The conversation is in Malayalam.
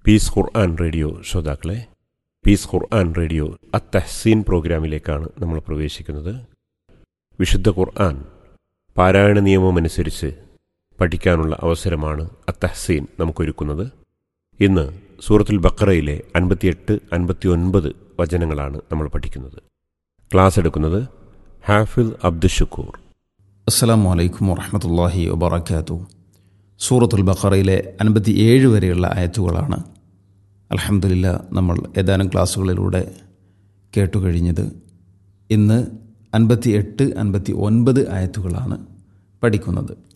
പീസ് ഖുർആൻ റേഡിയോ ശ്രോതാക്കളെ പീസ് ഖുർആൻ റേഡിയോ അത്തഹ്സീൻ പ്രോഗ്രാമിലേക്കാണ് നമ്മൾ പ്രവേശിക്കുന്നത് വിശുദ്ധ ഖുർആൻ പാരായണ നിയമമനുസരിച്ച് പഠിക്കാനുള്ള അവസരമാണ് അത്തഹ്സീൻ നമുക്കൊരുക്കുന്നത് ഇന്ന് സൂറത്തുൽ ബക്കറയിലെ അൻപത്തിയെട്ട് അൻപത്തി ഒൻപത് വചനങ്ങളാണ് നമ്മൾ പഠിക്കുന്നത് ക്ലാസ് എടുക്കുന്നത് ഹാഫിൽ അബ്ദുഷക്കൂർ അസ്സാം വലൈക്കും വറഹമത്തല്ലാഹി വബർക്കാത്തു സൂറത്തുൽ ബഖറയിലെ അൻപത്തി ഏഴ് വരെയുള്ള ആയത്തുകളാണ് അലഹമില്ല നമ്മൾ ഏതാനും ക്ലാസ്സുകളിലൂടെ കേട്ടുകഴിഞ്ഞത് ഇന്ന് അൻപത്തി എട്ട് അൻപത്തി ഒൻപത് ആയത്തുകളാണ് പഠിക്കുന്നത്